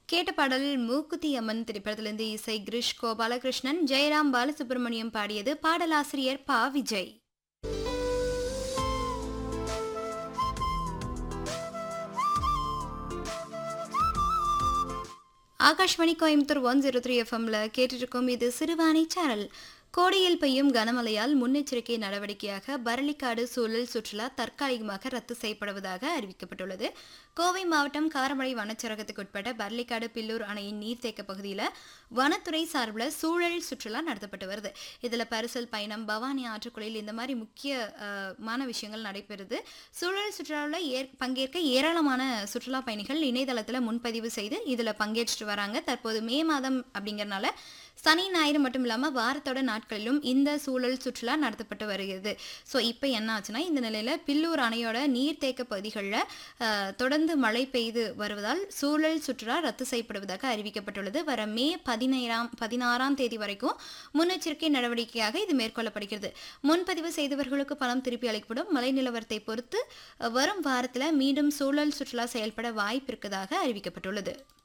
கேட்ட பாடல் மூக்குத்தி அம்மன் திரைப்படத்திலிருந்து இசை கிரிஷ் கோபாலகிருஷ்ணன் ஜெயராம் பாலசுப்ரமணியம் பாடியது பாடலாசிரியர் Pa Vijay Akashvani Coimbatore one zero three எஃப்எம்ல கேட்டுருக்கோம் இது சிறுவாணி சேனல் கோடையில் பெய்யும் கனமழையால் முன்னெச்சரிக்கை நடவடிக்கையாக பரளிக்காடு சூழல் சுற்றுலா தற்காலிகமாக ரத்து செய்யப்படுவதாக அறிவிக்கப்பட்டுள்ளது கோவை மாவட்டம் காரமடை வனச்சரகத்துக்கு உட்பட்ட பரளிக்காடு பில்லூர் அணையின் நீர்த்தேக்க பகுதியில் வனத்துறை சார்பில் சூழல் சுற்றுலா நடத்தப்பட்டு வருது இதில் பரிசல் பயணம் பவானி ஆற்றுக்குழியில் இந்த மாதிரி முக்கியமான விஷயங்கள் நடைபெறுது சூழல் சுற்றுலாவில் ஏற் பங்கேற்க ஏராளமான சுற்றுலா பயணிகள் இணையதளத்தில் முன்பதிவு செய்து இதில் பங்கேற்றுட்டு வராங்க தற்போது மே மாதம் அப்படிங்கறனால சனி ஞாயிறு மட்டும் இல்லாமல் வாரத்தோட நாட்களிலும் இந்த சூழல் சுற்றுலா நடத்தப்பட்டு வருகிறது ஸோ இப்போ என்ன ஆச்சுன்னா இந்த நிலையில் பில்லூர் அணையோட நீர்த்தேக்க பகுதிகளில் தொடர்ந்து மழை பெய்து வருவதால் சூழல் சுற்றுலா ரத்து செய்யப்படுவதாக அறிவிக்கப்பட்டுள்ளது வர மே பதினேழாம் பதினாறாம் தேதி வரைக்கும் முன்னெச்சரிக்கை நடவடிக்கையாக இது மேற்கொள்ளப்படுகிறது முன்பதிவு செய்தவர்களுக்கு பணம் திருப்பி அளிக்கப்படும் மழை நிலவரத்தை பொறுத்து வரும் வாரத்தில் மீண்டும் சூழல் சுற்றுலா செயல்பட வாய்ப்பு இருக்கதாக அறிவிக்கப்பட்டுள்ளது